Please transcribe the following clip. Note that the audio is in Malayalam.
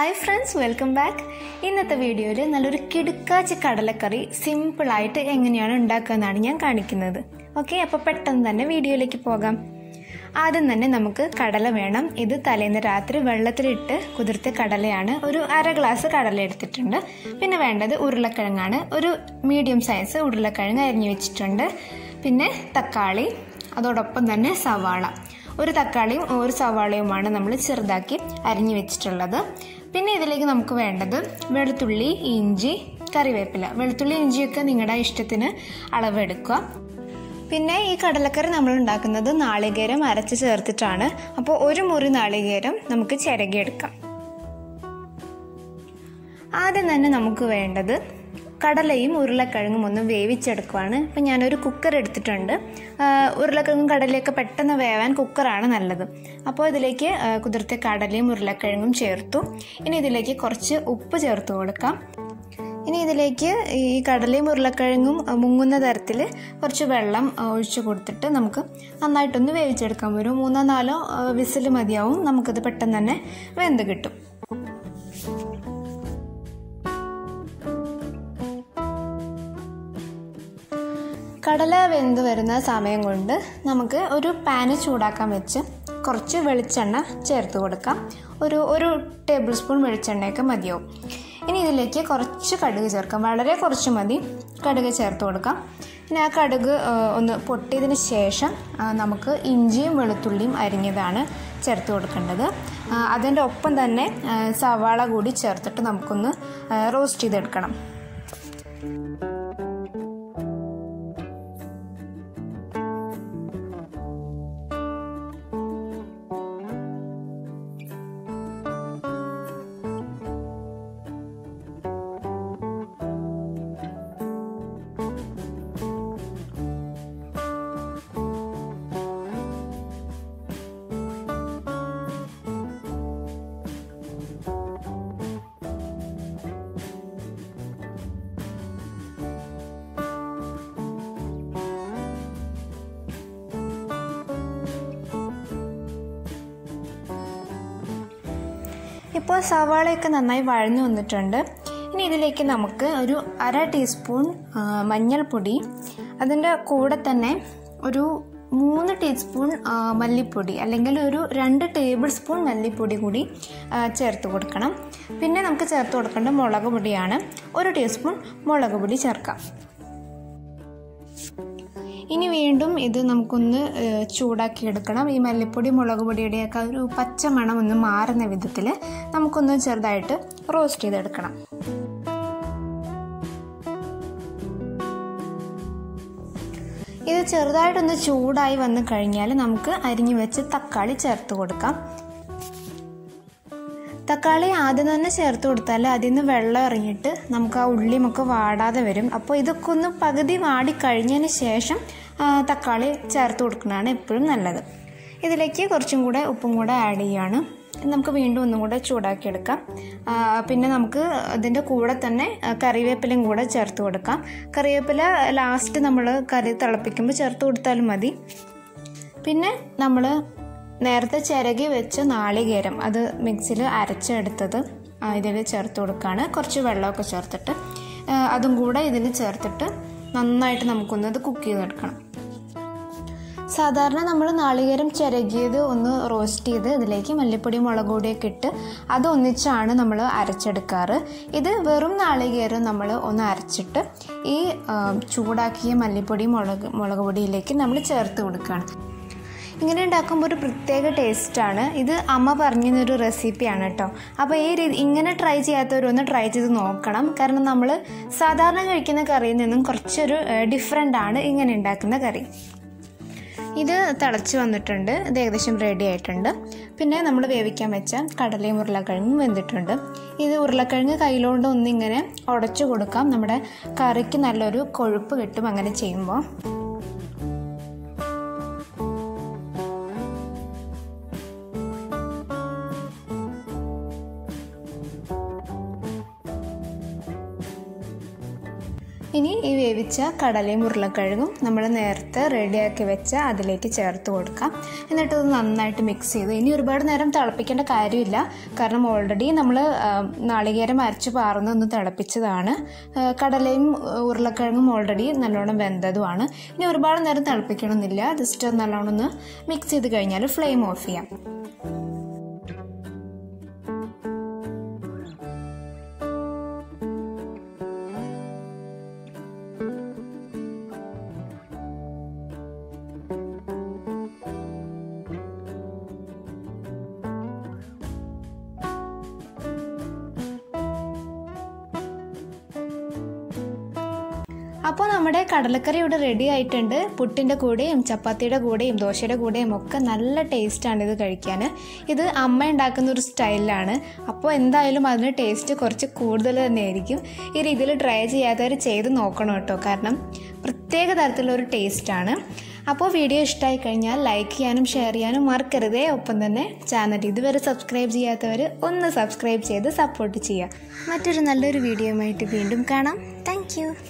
ഹായ് ഫ്രണ്ട്സ് വെൽക്കം ബാക്ക് ഇന്നത്തെ വീഡിയോയിൽ നല്ലൊരു കിടുക്കാച്ചി കടലക്കറി സിമ്പിളായിട്ട് എങ്ങനെയാണ് ഉണ്ടാക്കുക എന്നാണ് ഞാൻ കാണിക്കുന്നത് ഓക്കെ അപ്പോൾ പെട്ടെന്ന് തന്നെ വീഡിയോയിലേക്ക് പോകാം ആദ്യം തന്നെ നമുക്ക് കടല വേണം ഇത് തലേന്ന് രാത്രി വെള്ളത്തിലിട്ട് കുതിർത്ത കടലയാണ് ഒരു അര ഗ്ലാസ് കടല എടുത്തിട്ടുണ്ട് പിന്നെ വേണ്ടത് ഉരുളക്കിഴങ്ങാണ് ഒരു മീഡിയം സൈസ് ഉരുളക്കിഴങ്ങ് അരിഞ്ഞു വെച്ചിട്ടുണ്ട് പിന്നെ തക്കാളി അതോടൊപ്പം തന്നെ സവാള ഒരു തക്കാളിയും ഒരു സവാളയുമാണ് നമ്മൾ ചെറുതാക്കി അരിഞ്ഞു വെച്ചിട്ടുള്ളത് പിന്നെ ഇതിലേക്ക് നമുക്ക് വേണ്ടത് വെളുത്തുള്ളി ഇഞ്ചി കറിവേപ്പില വെളുത്തുള്ളി ഇഞ്ചിയൊക്കെ നിങ്ങളുടെ ഇഷ്ടത്തിന് അളവെടുക്കുക പിന്നെ ഈ കടലക്കറി നമ്മൾ ഉണ്ടാക്കുന്നത് നാളികേരം അരച്ച് ചേർത്തിട്ടാണ് അപ്പോൾ ഒരു മുറി നാളികേരം നമുക്ക് ചിരകിയെടുക്കാം ആദ്യം തന്നെ നമുക്ക് വേണ്ടത് കടലയും ഉരുളക്കിഴങ്ങും ഒന്ന് വേവിച്ചെടുക്കുവാണ് ഇപ്പം ഞാനൊരു കുക്കർ എടുത്തിട്ടുണ്ട് ഉരുളക്കിഴങ്ങും കടലയൊക്കെ പെട്ടെന്ന് വേവാൻ കുക്കറാണ് നല്ലത് അപ്പോൾ ഇതിലേക്ക് കുതിർത്ത കടലയും ഉരുളക്കിഴങ്ങും ചേർത്തു ഇനി ഇതിലേക്ക് കുറച്ച് ഉപ്പ് ചേർത്ത് കൊടുക്കാം ഇനി ഇതിലേക്ക് ഈ കടലയും ഉരുളക്കിഴങ്ങും മുങ്ങുന്ന തരത്തിൽ കുറച്ച് വെള്ളം ഒഴിച്ചു കൊടുത്തിട്ട് നമുക്ക് നന്നായിട്ടൊന്ന് വേവിച്ചെടുക്കാം ഒരു മൂന്നോ നാലോ വിസിൽ മതിയാവും നമുക്കത് പെട്ടെന്ന് തന്നെ വെന്ത് കിട്ടും കടല വെന്ത് വരുന്ന സമയം കൊണ്ട് നമുക്ക് ഒരു പാന് ചൂടാക്കാൻ വെച്ച് കുറച്ച് വെളിച്ചെണ്ണ ചേർത്ത് കൊടുക്കാം ഒരു ഒരു ടേബിൾ സ്പൂൺ വെളിച്ചെണ്ണയൊക്കെ മതിയാവും ഇനി ഇതിലേക്ക് കുറച്ച് കടുക് ചേർക്കാം വളരെ കുറച്ച് മതി കടുക് ചേർത്ത് കൊടുക്കാം പിന്നെ ആ കടുക് ഒന്ന് പൊട്ടിയതിന് ശേഷം നമുക്ക് ഇഞ്ചിയും വെളുത്തുള്ളിയും അരിഞ്ഞതാണ് ചേർത്ത് കൊടുക്കേണ്ടത് അതിൻ്റെ ഒപ്പം തന്നെ സവാള കൂടി ചേർത്തിട്ട് നമുക്കൊന്ന് റോസ്റ്റ് ചെയ്തെടുക്കണം ഇപ്പോൾ സവാളയൊക്കെ നന്നായി വഴന്നു വന്നിട്ടുണ്ട് ഇനി ഇതിലേക്ക് നമുക്ക് ഒരു അര ടീസ്പൂൺ മഞ്ഞൾപ്പൊടി അതിൻ്റെ കൂടെ തന്നെ ഒരു മൂന്ന് ടീസ്പൂൺ മല്ലിപ്പൊടി അല്ലെങ്കിൽ ഒരു രണ്ട് ടേബിൾ സ്പൂൺ മല്ലിപ്പൊടി കൂടി ചേർത്ത് കൊടുക്കണം പിന്നെ നമുക്ക് ചേർത്ത് കൊടുക്കേണ്ട മുളക് പൊടിയാണ് ഒരു ടീസ്പൂൺ മുളക് പൊടി ചേർക്കാം ഇനി വീണ്ടും ഇത് നമുക്കൊന്ന് ചൂടാക്കി എടുക്കണം ഈ മല്ലിപ്പൊടി മുളക് പൊടിയുടെയൊക്കെ ഒരു പച്ച മണം ഒന്ന് മാറുന്ന വിധത്തിൽ നമുക്കൊന്ന് ചെറുതായിട്ട് റോസ്റ്റ് ചെയ്തെടുക്കണം ഇത് ചെറുതായിട്ടൊന്ന് ചൂടായി വന്നു കഴിഞ്ഞാൽ നമുക്ക് അരിഞ്ഞു വെച്ച് തക്കാളി ചേർത്ത് കൊടുക്കാം തക്കാളി ആദ്യം തന്നെ ചേർത്ത് കൊടുത്താൽ അതിൽ നിന്ന് വെള്ളം ഇറങ്ങിയിട്ട് നമുക്ക് ആ ഉള്ളിയുമൊക്കെ വാടാതെ വരും അപ്പോൾ ഇതൊക്കെ ഒന്ന് പകുതി വാടി കഴിഞ്ഞതിന് ശേഷം തക്കാളി ചേർത്ത് കൊടുക്കുന്നതാണ് എപ്പോഴും നല്ലത് ഇതിലേക്ക് കുറച്ചും കൂടെ ഉപ്പും കൂടെ ആഡ് ചെയ്യുകയാണ് നമുക്ക് വീണ്ടും ഒന്നും കൂടെ ചൂടാക്കിയെടുക്കാം പിന്നെ നമുക്ക് അതിൻ്റെ കൂടെ തന്നെ കറിവേപ്പിലയും കൂടെ ചേർത്ത് കൊടുക്കാം കറിവേപ്പില ലാസ്റ്റ് നമ്മൾ കറി തിളപ്പിക്കുമ്പോൾ ചേർത്ത് കൊടുത്താലും മതി പിന്നെ നമ്മൾ നേരത്തെ ചിരകി വെച്ച നാളികേരം അത് മിക്സിയിൽ അരച്ചെടുത്തത് ഇതിൽ ചേർത്ത് കൊടുക്കുകയാണ് കുറച്ച് വെള്ളമൊക്കെ ചേർത്തിട്ട് അതും കൂടെ ഇതിൽ ചേർത്തിട്ട് നന്നായിട്ട് നമുക്കൊന്നത് കുക്ക് ചെയ്തെടുക്കണം സാധാരണ നമ്മൾ നാളികേരം ചിരകിയത് ഒന്ന് റോസ്റ്റ് ചെയ്ത് ഇതിലേക്ക് മല്ലിപ്പൊടി മുളക് പൊടിയൊക്കെ ഇട്ട് അത് ഒന്നിച്ചാണ് നമ്മൾ അരച്ചെടുക്കാറ് ഇത് വെറും നാളികേരം നമ്മൾ ഒന്ന് അരച്ചിട്ട് ഈ ചൂടാക്കിയ മല്ലിപ്പൊടി മുളക് മുളക് പൊടിയിലേക്ക് നമ്മൾ ചേർത്ത് കൊടുക്കുകയാണ് ഇങ്ങനെ ഉണ്ടാക്കുമ്പോൾ ഒരു പ്രത്യേക ടേസ്റ്റാണ് ഇത് അമ്മ പറഞ്ഞൊരു റെസിപ്പിയാണ് കേട്ടോ അപ്പോൾ ഈ രീതി ഇങ്ങനെ ട്രൈ ചെയ്യാത്തവരൊന്ന് ട്രൈ ചെയ്ത് നോക്കണം കാരണം നമ്മൾ സാധാരണ കഴിക്കുന്ന കറിയിൽ നിന്നും കുറച്ചൊരു ഡിഫറെൻ്റ് ആണ് ഇങ്ങനെ ഉണ്ടാക്കുന്ന കറി ഇത് തിളച്ച് വന്നിട്ടുണ്ട് ഇത് ഏകദേശം റെഡി ആയിട്ടുണ്ട് പിന്നെ നമ്മൾ വേവിക്കാൻ വെച്ച കടലയും ഉരുളക്കിഴങ്ങും വെന്തിട്ടുണ്ട് ഇത് ഉരുളക്കിഴങ്ങ് കയ്യിലോണ്ട് ഒന്നിങ്ങനെ ഉടച്ചു കൊടുക്കാം നമ്മുടെ കറിക്ക് നല്ലൊരു കൊഴുപ്പ് കിട്ടും അങ്ങനെ ചെയ്യുമ്പോൾ ഇനി ഈ വേവിച്ച കടലയും ഉരുളക്കിഴങ്ങും നമ്മൾ നേരത്തെ റെഡിയാക്കി വെച്ച അതിലേക്ക് ചേർത്ത് കൊടുക്കാം എന്നിട്ട് ഇത് നന്നായിട്ട് മിക്സ് ചെയ്ത് ഇനി ഒരുപാട് നേരം തിളപ്പിക്കേണ്ട കാര്യമില്ല കാരണം ഓൾറെഡി നമ്മൾ നാളികേരം അരച്ച് പാർന്ന് ഒന്ന് തിളപ്പിച്ചതാണ് ആ, കടലയും ആ, ഉരുളക്കിഴങ്ങും ഓൾറെഡി നല്ലോണം വെന്തതുമാണ് ഇനി ഒരുപാട് നേരം തിളപ്പിക്കണമെന്നില്ല ജസ്റ്റ് നല്ലോണം ഒന്ന് മിക്സ് ചെയ്ത് കഴിഞ്ഞാൽ ഫ്ലെയിം ഓഫ് ചെയ്യാം അപ്പോൾ നമ്മുടെ കടലക്കറി ഇവിടെ റെഡി ആയിട്ടുണ്ട് പുട്ടിൻ്റെ കൂടെയും ചപ്പാത്തിയുടെ കൂടെയും ദോശയുടെ കൂടെയും ഒക്കെ നല്ല ടേസ്റ്റാണ് ഇത് കഴിക്കാൻ ഇത് അമ്മ ഉണ്ടാക്കുന്ന ഒരു സ്റ്റൈലിലാണ് അപ്പോൾ എന്തായാലും അതിന് ടേസ്റ്റ് കുറച്ച് കൂടുതൽ തന്നെയായിരിക്കും ഈ രീതിയിൽ ട്രൈ ചെയ്യാത്തവർ ചെയ്ത് നോക്കണം കേട്ടോ കാരണം പ്രത്യേക തരത്തിലുള്ള ഒരു ടേസ്റ്റാണ് അപ്പോൾ വീഡിയോ ഇഷ്ടമായി കഴിഞ്ഞാൽ ലൈക്ക് ചെയ്യാനും ഷെയർ ചെയ്യാനും മറക്കരുതേ ഒപ്പം തന്നെ ചാനൽ ഇതുവരെ സബ്സ്ക്രൈബ് ചെയ്യാത്തവർ ഒന്ന് സബ്സ്ക്രൈബ് ചെയ്ത് സപ്പോർട്ട് ചെയ്യുക മറ്റൊരു നല്ലൊരു വീഡിയോയുമായിട്ട് വീണ്ടും കാണാം താങ്ക്